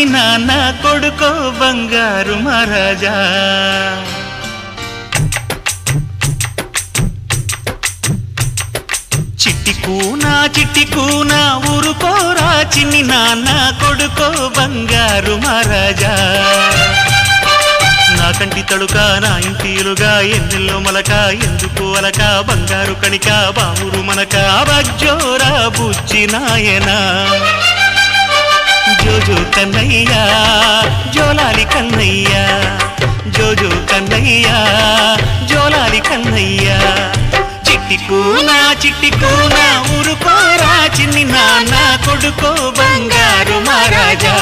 చిన్ని నాన్న కొడుకో బంగారు మహారాజా చిట్టి కూనా చిట్టి కూనా ఊరుకోరా చిన్ని నాన్న కొడుకో బంగారు మహారాజా నా కంటి తడుక నా ఇంటిలుగా ఎన్నెల్లో మలక ఎందుకు అలక బంగారు కణిక బావురు మనక బజ్జోరా బుజ్జి నాయనా జోజో కన్నయ్యా జోలాలి కన్నయ్యా జోజో కన్నయ్యా జోలాలి కన్నయ్యా చిట్టి కూనా చిట్టి కూనా ఊరుకోరా చిన్ని నాన్న కొడుకో బంగారు మహారాజా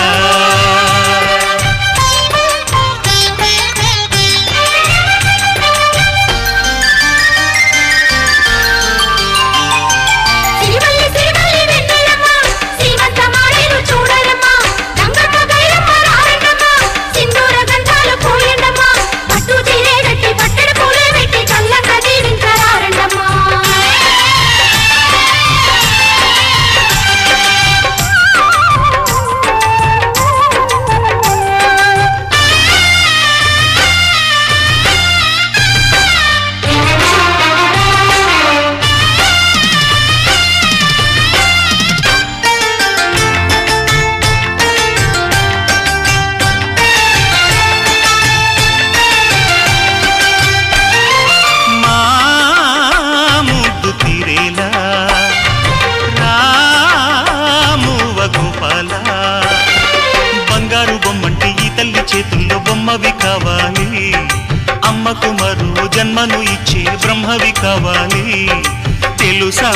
సిరివల్లి సిరివల్లి వెన్నెలమ్మ శ్రీమంత మాడేరు చూడరమ్మ రంగమ్మ గైరమ్మ రారండమ్మ సింధూర గంధాలు పోయండమ్మ పట్టు చీరే కట్టి పట్టెడు పూలే పెట్టి చల్లంగా దీవించరారండమ్మ మా ముద్దు తీరేలా రామువ గోపాల బంగారు బొమ్మంటే ఈ తల్లి చేతుల్లో బొమ్మవి కావాలి అమ్మకు మరో జన్మను ఇచ్చే బ్రహ్మవి కావాలి తెలుసా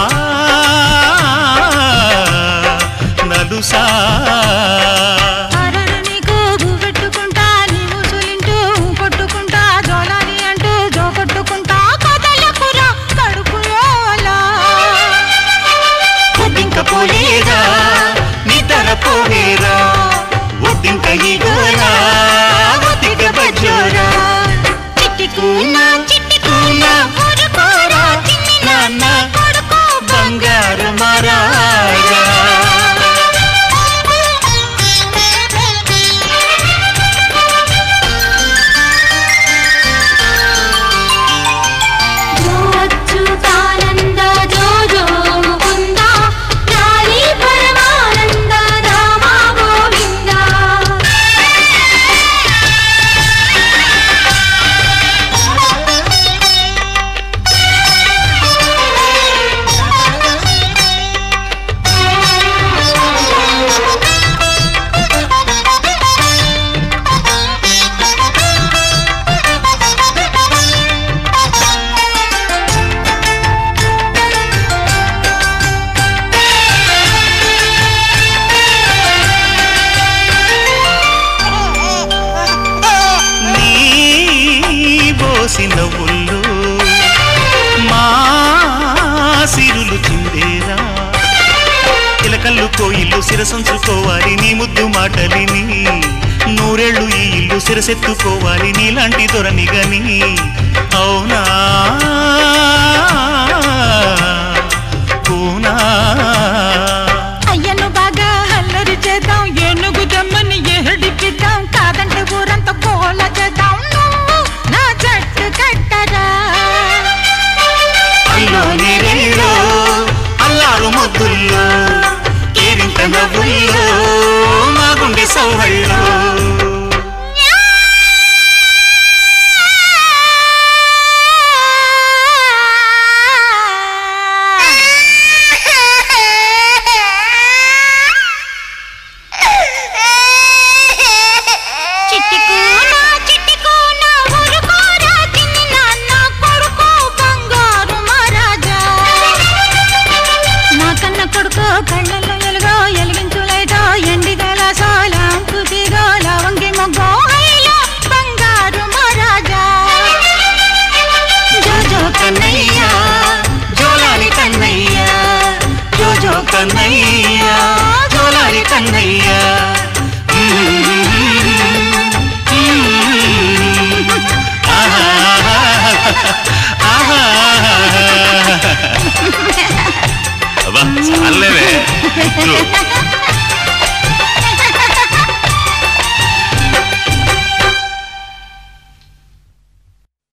నలుసా అరరని గోగు పెట్టుకుంటా నీవు సులింటూ కొట్టుకుంటా జోలాలి అంటూ జో కొట్టుకుంటా కదలకురా కడుపులోలా ఒడ్డింక పోలేదా నిద్ర పోలేరా ఒడ్డింక ఇగోరా ఒద్దిక బజ్జోరా చిట్టి కూనా చిట్టి కూనా ఊరుకోరా చిన్ని నాన్న కొడుకో బంగారు మహారాజా జో అచ్యుతానంద జో జో ముకుంద లాలి పరమానంద రామ గోవింద నీ బోసిన ఒళ్ళు మా సిరులు చిందేరా చిలకల్లు కోయిల్లు శిరసంచుకోవాలి నీ ముద్దు మాటలిని నూరేళ్ళు ఈ ఇల్లు శిరసెత్తుకోవాలి నీలాంటి దొరని గని అవునా పూనా అయ్యను బాగా అల్లరి చేద్దాం ఏనుగు దమ్మని ఏడిపిద్దాం కాదంటే ఊరంతా కోల చేద్దాం నువ్వు నా జట్టు కట్టరా అల్లో నీరేలో అల్లారు ముద్దుల్లో కేరింత నవ్వుల్లో మా గుండె సౌహళ్ళో చిట్టి కూన చిట్టి కూన ఊరుకోరా చిన్ని నాన్న కొడుకు బంగారు మహారాజా నా కన్న కొడుకు కళ్ళల్లో ఎలుగో ఎలిగించు లైటో ఎండి గలాసో లాంపు తీగో లవంగి మొగ్గో హైలో బంగారు మహారాజా జోజో కన్నయ్య జోలాలి కన్నయ్య జోజో కన్నయ్య జోలాలి కన్నయ్య అబ్బా చాలేవే